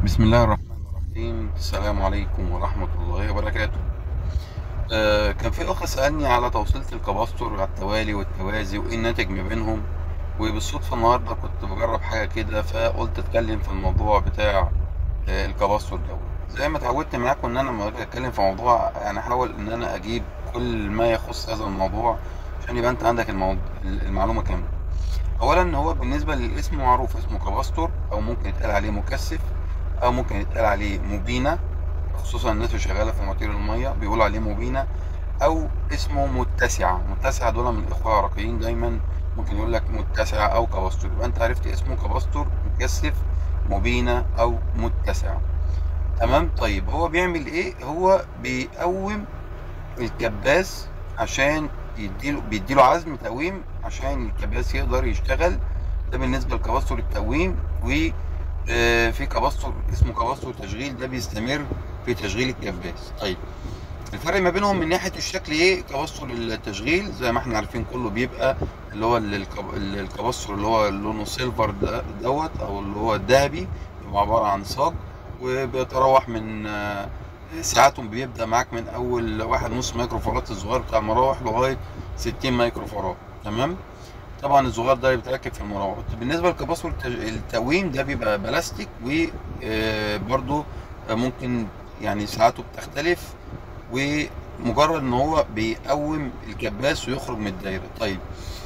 بسم الله الرحمن الرحيم السلام عليكم ورحمة الله وبركاته آه كان في أخ سألني على توصيلة الكباستور على التوالي والتوازي وإيه الناتج ما بينهم وبالصدفة النهاردة كنت بجرب حاجة كده فقلت أتكلم في الموضوع بتاع آه الكباستور ده زي ما اتعودت معاكم إن أنا لما باجي أتكلم في موضوع يعني أحاول إن أنا أجيب كل ما يخص هذا الموضوع عشان يبقى أنت عندك الموضوع المعلومة كاملة أولا هو بالنسبة للاسم معروف اسمه كباستور أو ممكن يتقال عليه مكثف او ممكن يتقال عليه مبينة خصوصا الناس اللي شغاله في مواتير الميه بيقولوا عليه مبينة او اسمه متسعة متسعة دول من الاخوه العراقيين دايما ممكن يقول لك متسعة او كباستور يبقى انت عرفت اسمه كباستور مكثف مبينة او متسعة تمام طيب هو بيعمل ايه هو بيقوم الكباس عشان يديله بيديله عزم تقويم عشان الكباس يقدر يشتغل ده بالنسبه لكباستور التقويم و آه، في كباستور اسمه كباستور تشغيل ده بيستمر في تشغيل الكباس طيب الفرق ما بينهم من ناحيه الشكل ايه كباستور التشغيل زي ما احنا عارفين كله بيبقى اللي هو الكب- الكباستور اللي هو لونه سيلفر ده- دوت او اللي هو الذهبي بيبقى عباره عن صاج وبيتراوح من آه، ساعاتهم بيبدا معاك من اول واحد نص مايكرو فاراد الصغير بتاع المراوح لغايه 60 مايكرو فاراد تمام طبعا الصغير ده بيتركب في المراوح بالنسبه للكباستور التج- التقويم ده بيبقى بلاستيك وبرده ممكن يعني ساعاته بتختلف ومجرد ان هو بيقوم الكباس ويخرج من الدايره طيب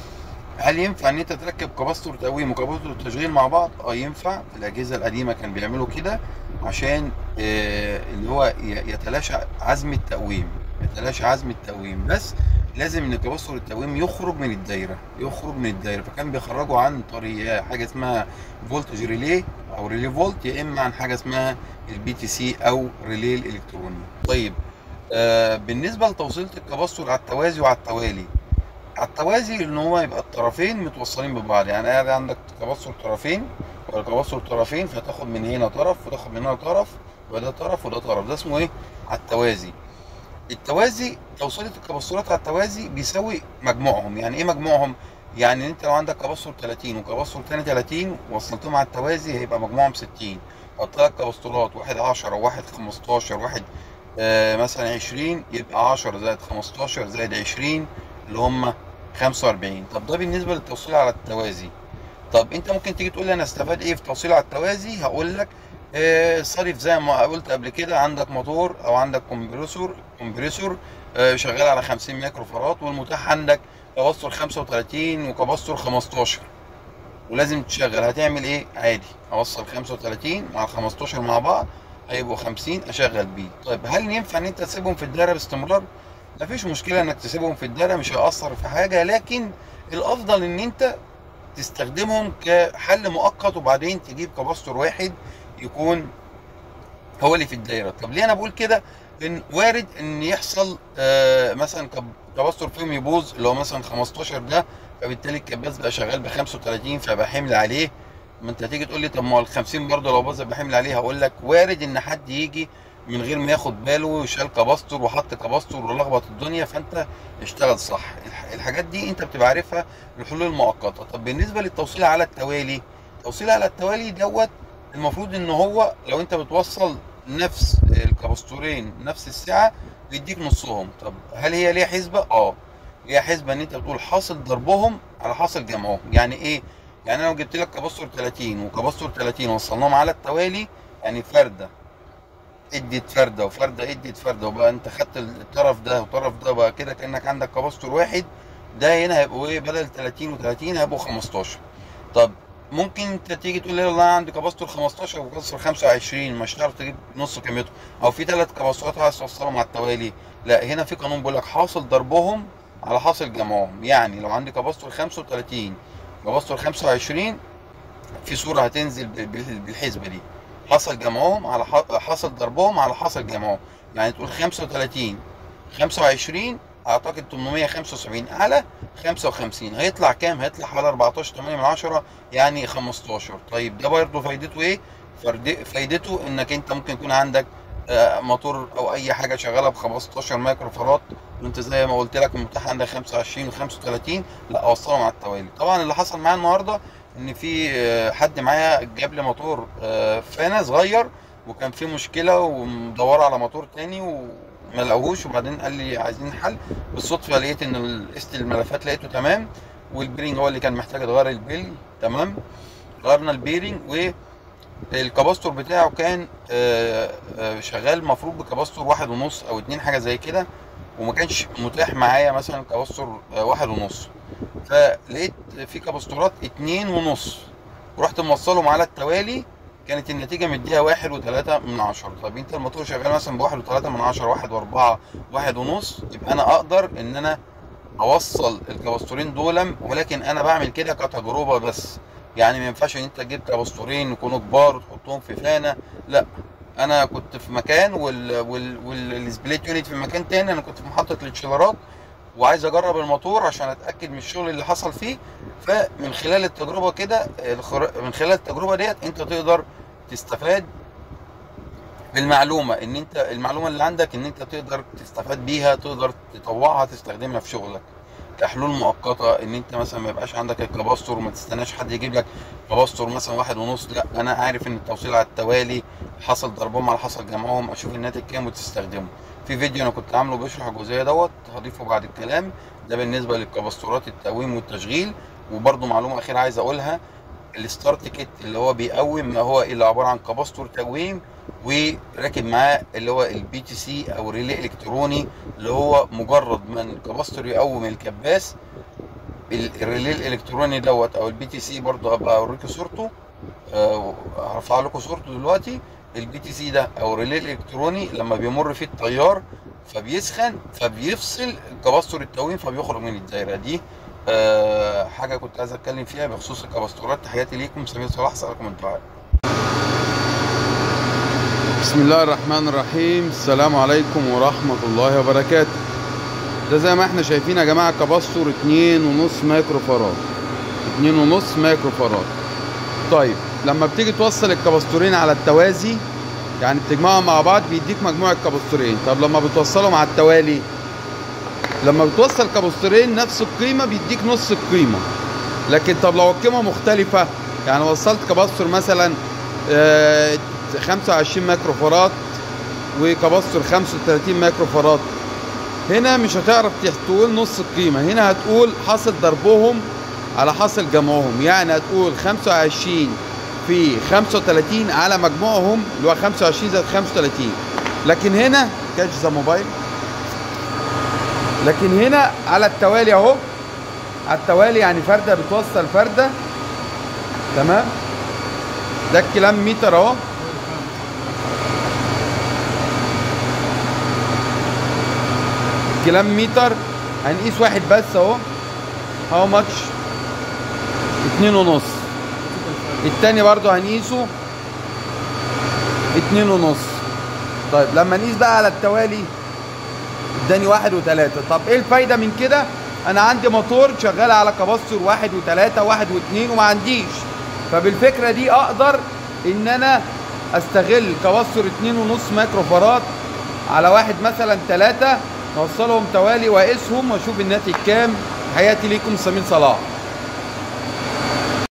هل ينفع ان انت تركب كباستور تقويم وكباستور تشغيل مع بعض اه ينفع في الاجهزه القديمه كان بيعملوا كده عشان آه، اللي هو ي- يتلاشى عزم التقويم يتلاشى عزم التقويم بس لازم ان كباستور التقويم يخرج من الدايره يخرج من الدايره فكان بيخرجوا عن طريق يا حاجه اسمها فولتج ريلي او ريلي فولت يا اما عن حاجه اسمها البي تي سي او ريلي الالكتروني طيب آه بالنسبه لتوصيله الكباستور على التوازي وعلى التوالي على التوازي ان هو يبقى الطرفين متوصلين ببعض يعني قاعد عندك كباستور طرفين ولا كباستور طرفين فتاخد من هنا طرف وتاخد من هنا طرف وده طرف وده طرف ده اسمه ايه على التوازي التوازي توصيلة الكباستورات على التوازي بيساوي مجموعهم يعني ايه مجموعهم يعني انت لو عندك كباستور 30 وكباستور تاني 30 وصلتهم على التوازي هيبقى مجموعهم 60 حط لك كباستورات واحد 10 وواحد 15 واحد آه مثلا 20 يبقى 10 زائد 15 زائد 20 اللي هم 45 طب ده بالنسبه للتوصيل على التوازي طب انت ممكن تيجي تقول لي انا استفاد ايه في التوصيل على التوازي هقول لك آه، صرف زي ما قلت قبل كده عندك موتور او عندك كومبريسور كومبريسور آه، شغال على 50 مايكرو فاراد والمتاح عندك كباستور 35 وكباستور 15 ولازم تشغل هتعمل ايه عادي اوصل 35 مع 15 مع بعض هيبقوا 50 اشغل بيه طيب هل ينفع ان انت تسيبهم في الدايره باستمرار مفيش مشكله انك تسيبهم في الدايره مش هيأثر في حاجه لكن الافضل ان انت تستخدمهم كحل مؤقت وبعدين تجيب كباستور واحد يكون هو اللي في الدايره طب ليه انا بقول كده ان وارد ان يحصل آه مثلا كب- كباستور فيهم يبوظ اللي هو مثلا 15 ده فبالتالي الكباس بقى شغال ب 35 فبقى حمل عليه ما انت هتيجي تقول لي طب ما هو ال 50 برضه لو باظ يبقى حمل عليه هقول لك وارد ان حد يجي من غير ما ياخد باله وشال كباستور وحط كباستور ولخبط الدنيا فانت اشتغل صح الح- الحاجات دي انت بتبقى عارفها الحلول المؤقته طب بالنسبه للتوصيل على التوالي التوصيل على التوالي دوت المفروض ان هو لو انت بتوصل نفس الكباستورين نفس السعه بيديك نصهم طب هل هي ليها حسبه اه ليها حسبه ان انت بتقول حاصل ضربهم على حاصل جمعهم يعني ايه يعني انا لو جبت لك كباستور 30 وكباستور 30 وصلناهم على التوالي يعني فرده ادت فرده وفرده ادت فرده وبقى انت خدت الطرف ده والطرف ده بقى كده كانك عندك كباستور واحد ده هنا هيبقوا ايه بدل 30 و30 هيبقوا 15 طب ممكن انت تيجي تقول لي والله انا عندي كباستور 15 وكباستور 25 مش هتعرف تجيب نص قيمته او في ثلاث كباستورات عايز توصلهم على التوالي لا هنا في قانون بيقول لك حاصل ضربهم على حاصل جمعهم يعني لو عندي كباستور 35 كباستور 25 في صوره هتنزل بال- بال- بالحسبه دي حصل جمعهم على ح- حصل ضربهم على حصل جمعهم يعني تقول 35 25 اعتقد 875 على 55 هيطلع كام هيطلع حوالي 14 8 من 10 يعني 15 طيب ده برضه فايدته ايه فرد- فايدته انك انت ممكن يكون عندك آه، موتور او اي حاجه شغاله ب 15 مايكرو فاراد وانت زي ما قلت لك المتاح عندك 25 و35 لا اوصلهم على التوالي طبعا اللي حصل معايا النهارده ان في آه، حد معايا جاب لي موتور آه، فانا صغير وكان في مشكله ومدوره على موتور تاني وما لقوهوش وبعدين قال لي عايزين حل بالصدفه لقيت ان قست الملفات لقيته تمام والبيرنج هو اللي كان محتاج اتغير البيل تمام غيرنا البيرنج والكباستور بتاعه كان آه، آه، شغال المفروض بكباستور واحد ونص او اتنين حاجه زي كده وما كانش متاح معايا مثلا كباستور آه، واحد ونص فلقيت في كباستورات اتنين ونص ورحت موصلهم على التوالي كانت النتيجه مديها واحد وتلاتة من عشرة طب انت الموتور شغال مثلا بواحد وتلاتة من عشرة واحد واربعة واحد ونص يبقى انا اقدر ان انا اوصل الكباستورين دول ولكن انا بعمل كده كتجربه بس يعني ما ينفعش ان انت تجيب كباستورين يكونوا كبار وتحطهم في فانه لا انا كنت في مكان وال وال والسبليت يونت في مكان تاني انا كنت في محطه الانشلارات وعايز اجرب الموتور عشان اتاكد من الشغل اللي حصل فيه فمن خلال التجربه كده الخر- من خلال التجربه ديت انت تقدر تستفاد بالمعلومه ان انت المعلومه اللي عندك ان انت تقدر تستفاد بيها تقدر تطوعها تستخدمها في شغلك كحلول مؤقته ان انت مثلا ما يبقاش عندك الكباستور وما تستناش حد يجيب لك كباستور مثلا واحد ونص لا انا عارف ان التوصيل على التوالي حصل ضربهم على حصل جمعهم اشوف الناتج كام وتستخدمه في فيديو انا كنت عامله بيشرح الجزئيه دوت هضيفه بعد الكلام ده بالنسبه للكباستورات التقويم والتشغيل وبرده معلومه اخيره عايز اقولها الستارت كيت اللي هو بيقوم ما هو الا عباره عن كباستور تقويم وراكب معاه اللي هو البي تي سي او ريلي الكتروني اللي هو مجرد ما الكباستور يقوم الكباس ال- الريلي الالكتروني دوت او البي تي سي برضه ابقى اوريكم صورته آه، هرفع لكم صورته دلوقتي البي تي سي ده او الريلي الالكتروني لما بيمر فيه التيار فبيسخن فبيفصل كباستور التقويم فبيخرج من الدايره دي آه حاجه كنت عايز اتكلم فيها بخصوص الكباستورات تحياتي ليكم سمير صلاح اسالكم الدعاء بسم الله الرحمن الرحيم السلام عليكم ورحمة الله وبركاته ده زي ما احنا شايفين يا جماعة كباستور اتنين ونص مايكرو فاراد اتنين ونص مايكرو فاراد طيب لما بتيجي توصل الكباستورين على التوازي يعني بتجمعهم مع بعض بيديك مجموع الكباستورين طب لما بتوصلهم على التوالي لما بتوصل كباستورين نفس القيمة بيديك نص القيمة لكن طب لو القيمة مختلفة يعني وصلت كباستور مثلا آه، 25 مايكرو فاراد وكباستور 35 مايكرو فاراد هنا مش هتعرف تقول نص القيمة هنا هتقول حاصل ضربهم على حاصل جمعهم يعني هتقول 25 في 35 على مجموعهم اللي هو 25 زائد 35 لكن هنا كاتش ذا موبايل لكن هنا على التوالي اهو على التوالي يعني فردة بتوصل فردة تمام ده الكلام متر اهو الكلام متر هنقيس واحد بس اهو هاو ماتش اتنين ونص التاني برضو هنقيسه اتنين ونص طيب لما نقيس بقى على التوالي اداني واحد وتلاتة طب ايه الفايدة من كده انا عندي موتور شغال على كباستور واحد وتلاتة واحد واتنين وما عنديش فبالفكرة دي اقدر ان انا استغل كباستور اتنين ونص مايكرو فاراد على واحد مثلا تلاتة اوصلهم توالي واقيسهم واشوف الناتج كام حياتي ليكم سمير صلاح